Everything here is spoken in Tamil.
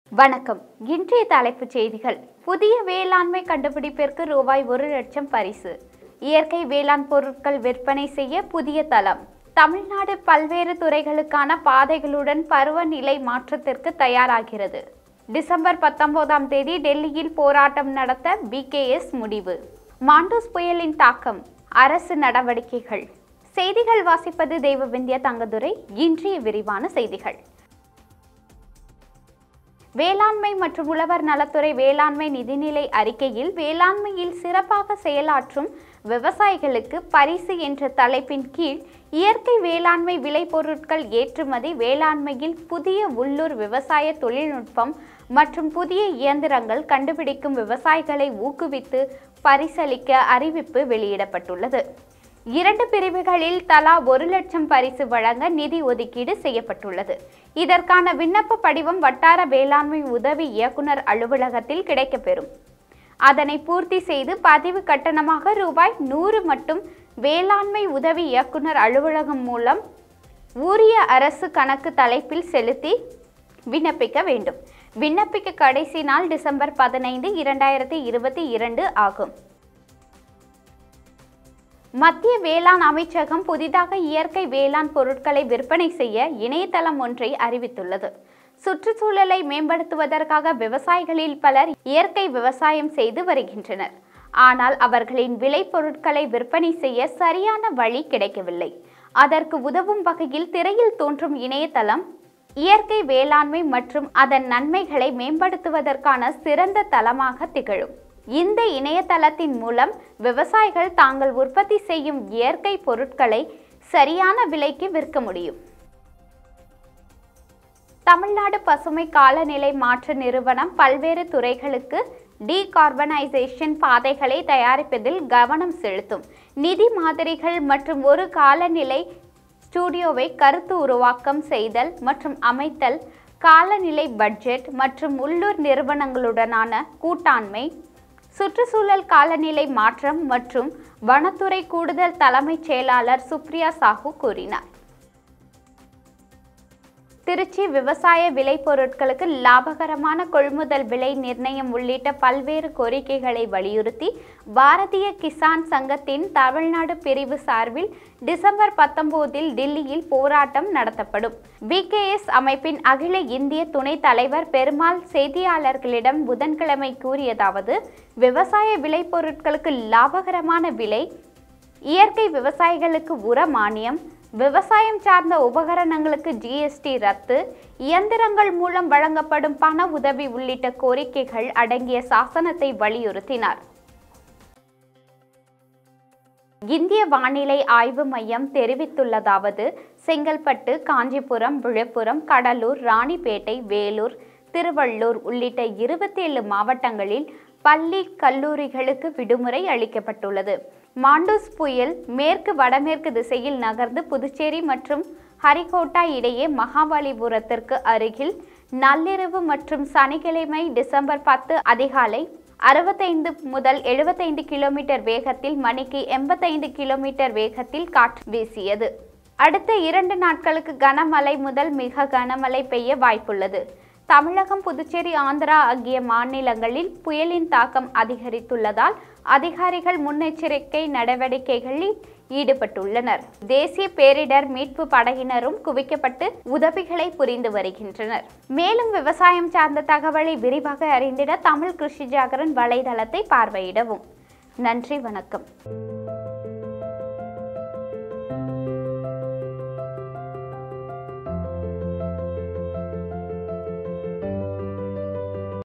வணக்கம் இன்றைய தலைப்புச் செய்திகள் புதிய வேளாண்மை கண்டுபிடிப்பிற்கு ரூபாய் ஒரு லட்சம் பரிசு இயற்கை வேளாண் பொருட்கள் விற்பனை செய்ய புதிய தளம் தமிழ்நாடு பல்வேறு துறைகளுக்கான பாதைகளுடன் பருவநிலை மாற்றத்திற்கு தயாராகிறது டிசம்பர் பத்தொன்பதாம் தேதி டெல்லியில் போராட்டம் நடத்த பிகேஎஸ் முடிவு மாண்டூஸ் புயலின் தாக்கம் அரசு நடவடிக்கைகள் செய்திகள் வாசிப்பது தெய்வவிந்திய தங்கதுரை இன்றைய விரிவான செய்திகள் வேளாண்மை மற்றும் உழவர் நலத்துறை வேளாண்மை நிதிநிலை அறிக்கையில் வேளாண்மையில் சிறப்பாக செயலாற்றும் விவசாயிகளுக்கு பரிசு என்ற தலைப்பின் கீழ் இயற்கை வேளாண்மை விளைபொருட்கள் ஏற்றுமதி வேளாண்மையில் புதிய உள்ளூர் விவசாய தொழில்நுட்பம் மற்றும் புதிய இயந்திரங்கள் கண்டுபிடிக்கும் விவசாயிகளை ஊக்குவித்து பரிசளிக்க அறிவிப்பு வெளியிடப்பட்டுள்ளது இரண்டு பிரிவுகளில் தலா ஒரு லட்சம் பரிசு வழங்க நிதி ஒதுக்கீடு செய்யப்பட்டுள்ளது இதற்கான விண்ணப்ப படிவம் வட்டார வேளாண்மை உதவி இயக்குனர் அலுவலகத்தில் கிடைக்கப்பெறும் அதனை பூர்த்தி செய்து பதிவு கட்டணமாக ரூபாய் நூறு மட்டும் வேளாண்மை உதவி இயக்குனர் அலுவலகம் மூலம் உரிய அரசு கணக்கு தலைப்பில் செலுத்தி விண்ணப்பிக்க வேண்டும் விண்ணப்பிக்க கடைசி நாள் டிசம்பர் பதினைந்து இரண்டாயிரத்தி இருபத்தி இரண்டு ஆகும் மத்திய வேளாண் அமைச்சகம் புதிதாக இயற்கை வேளாண் பொருட்களை விற்பனை செய்ய இணையதளம் ஒன்றை அறிவித்துள்ளது சுற்றுச்சூழலை மேம்படுத்துவதற்காக விவசாயிகளில் பலர் இயற்கை விவசாயம் செய்து வருகின்றனர் ஆனால் அவர்களின் விளைபொருட்களை விற்பனை செய்ய சரியான வழி கிடைக்கவில்லை அதற்கு உதவும் வகையில் திரையில் தோன்றும் இணையதளம் இயற்கை வேளாண்மை மற்றும் அதன் நன்மைகளை மேம்படுத்துவதற்கான சிறந்த தளமாக திகழும் இந்த இணையதளத்தின் மூலம் விவசாயிகள் தாங்கள் உற்பத்தி செய்யும் இயற்கை பொருட்களை சரியான விலைக்கு விற்க முடியும் தமிழ்நாடு பசுமை காலநிலை மாற்ற நிறுவனம் பல்வேறு துறைகளுக்கு டீகார்பனைசேஷன் பாதைகளை தயாரிப்பதில் கவனம் செலுத்தும் நிதி மாதிரிகள் மற்றும் ஒரு காலநிலை ஸ்டூடியோவை கருத்து உருவாக்கம் செய்தல் மற்றும் அமைத்தல் காலநிலை பட்ஜெட் மற்றும் உள்ளூர் நிறுவனங்களுடனான கூட்டாண்மை சுற்றுச்சூழல் காலநிலை மாற்றம் மற்றும் வனத்துறை கூடுதல் தலைமைச் செயலாளர் சுப்ரியா சாஹூ கூறினார் திருச்சி விவசாய விளைபொருட்களுக்கு லாபகரமான கொள்முதல் விலை நிர்ணயம் உள்ளிட்ட பல்வேறு கோரிக்கைகளை வலியுறுத்தி பாரதிய கிசான் சங்கத்தின் தமிழ்நாடு பிரிவு சார்பில் டிசம்பர் பத்தொன்பதில் டில்லியில் போராட்டம் நடத்தப்படும் பிகேஎஸ் அமைப்பின் அகில இந்திய துணைத் தலைவர் பெருமாள் செய்தியாளர்களிடம் புதன்கிழமை கூறியதாவது விவசாய விளைபொருட்களுக்கு லாபகரமான விலை இயற்கை விவசாயிகளுக்கு உர மானியம் விவசாயம் சார்ந்த உபகரணங்களுக்கு ஜிஎஸ்டி ரத்து இயந்திரங்கள் மூலம் வழங்கப்படும் பண உதவி உள்ளிட்ட கோரிக்கைகள் அடங்கிய சாசனத்தை வலியுறுத்தினார் இந்திய வானிலை ஆய்வு மையம் தெரிவித்துள்ளதாவது செங்கல்பட்டு காஞ்சிபுரம் விழுப்புரம் கடலூர் ராணிப்பேட்டை வேலூர் திருவள்ளூர் உள்ளிட்ட இருபத்தி ஏழு மாவட்டங்களில் பள்ளி கல்லூரிகளுக்கு விடுமுறை அளிக்கப்பட்டுள்ளது மாண்டூஸ் புயல் மேற்கு வடமேற்கு திசையில் நகர்ந்து புதுச்சேரி மற்றும் ஹரிகோட்டா இடையே மகாபலிபுரத்திற்கு அருகில் நள்ளிரவு மற்றும் சனிக்கிழமை டிசம்பர் பத்து அதிகாலை அறுபத்தைந்து முதல் எழுபத்தைந்து கிலோமீட்டர் வேகத்தில் மணிக்கு எண்பத்தைந்து கிலோமீட்டர் வேகத்தில் காற்று வீசியது அடுத்த இரண்டு நாட்களுக்கு கனமழை முதல் மிக கனமழை பெய்ய வாய்ப்புள்ளது தமிழகம் புதுச்சேரி ஆந்திரா ஆகிய மாநிலங்களில் புயலின் தாக்கம் அதிகரித்துள்ளதால் அதிகாரிகள் முன்னெச்சரிக்கை நடவடிக்கைகளில் ஈடுபட்டுள்ளனர் தேசிய பேரிடர் மீட்பு படையினரும் குவிக்கப்பட்டு உதவிகளை புரிந்து வருகின்றனர் மேலும் விவசாயம் சார்ந்த தகவலை விரிவாக அறிந்திட தமிழ் கிருஷி ஜாகரன் வலைதளத்தை பார்வையிடவும் நன்றி வணக்கம்